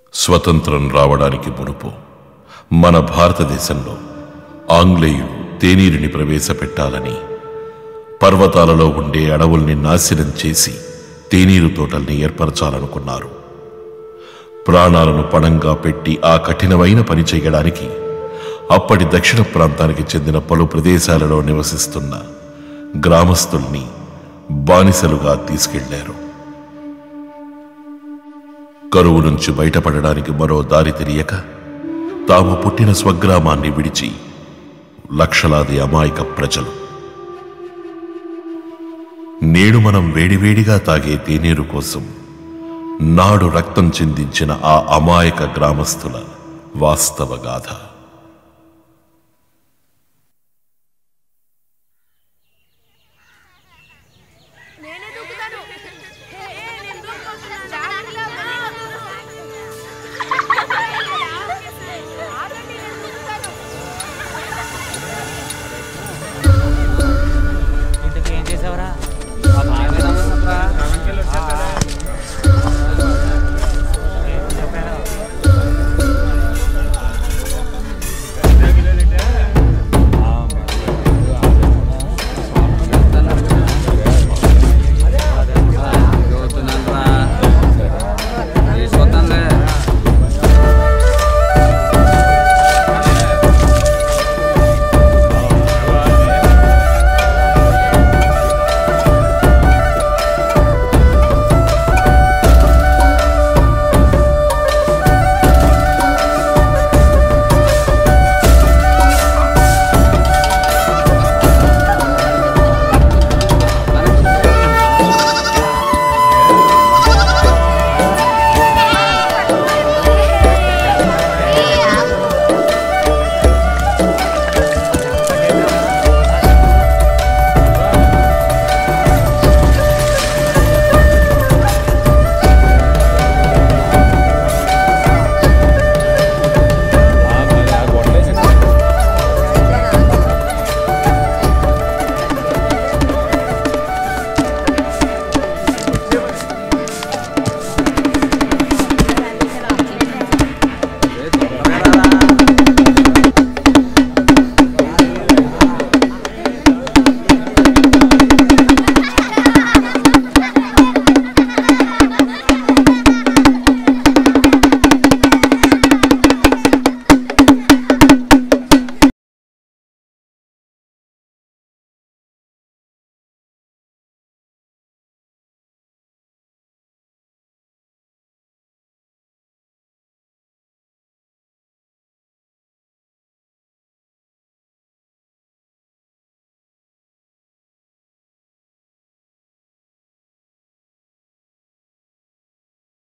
స్వతంత్రం రావడానికి మునుపు మన భారతదేశంలో ఆంగ్లేయులు తేనీరుని ప్రవేశపెట్టాలని పర్వతాలలో ఉండే అడవుల్ని నాశనం చేసి తేనీరు తోటల్ని ఏర్పరచాలనుకున్నారు ప్రాణాలను పణంగా పెట్టి ఆ కఠినమైన పని చేయడానికి అప్పటి దక్షిణ ప్రాంతానికి చెందిన పలు ప్రదేశాలలో నివసిస్తున్న గ్రామస్తుల్ని బానిసలుగా తీసుకెళ్లారు కరువు నుంచి బయటపడడానికి మరో దారి తెలియక తాము పుట్టిన స్వగ్రామాన్ని విడిచి లక్షలాది అమాయక ప్రజలు నేడు మనం వేడివేడిగా తాగే తేనీరు కోసం నాడు రక్తం చిందించిన ఆ అమాయక గ్రామస్తుల వాస్తవ గాథ